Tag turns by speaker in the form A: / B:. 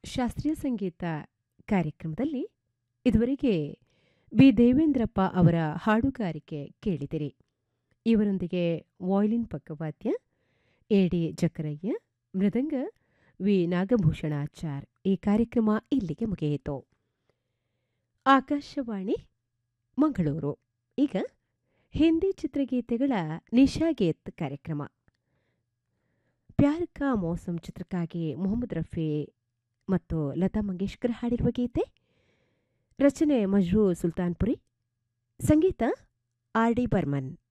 A: ಶಾಸ್ತ್ರೀಯ ಸಂಗೀತ ಕಾರ್ಯಕ್ರಮದಲ್ಲಿ ಇದುವರೆಗೆ ಬಿ ದೇವೇಂದ್ರಪ್ಪ ಅವರ ಹಾಡುಗಾರಿಕೆ ಕೇಳಿದಿರಿ ಇವರೊಂದಿಗೆ ವಾಯ್ಲಿನ್ ಪಕ್ಕವಾದ್ಯ ಎಡಿ ಜಕರಯ್ಯ ಮೃದಂಗ ವಿ ನಾಗಭೂಷಣಾಚಾರ್ ಈ ಕಾರ್ಯಕ್ರಮ ಇಲ್ಲಿಗೆ ಮುಗಿಯಿತು ಆಕಾಶವಾಣಿ ಮಂಗಳೂರು ಈಗ ಹಿಂದಿ ಚಿತ್ರಗೀತೆಗಳ ನಿಶಾಗೀತ್ ಕಾರ್ಯಕ್ರಮ ಪ್ಯಾರ್ ಕಾ ಮೌಸಮ್ ಚಿತ್ರಕ್ಕಾಗಿ ಮೊಹಮ್ಮದ್ ರಫಿ ಮತ್ತು ಲತಾ ಮಂಗೇಶ್ಕರ್ ಹಾಡಿರುವ ಗೀತೆ ರಚನೆ ಮಜ್ರೂ ಸುಲ್ತಾನ್ಪುರಿ ಸಂಗೀತ ಆರ್ ಡಿ ಬರ್ಮನ್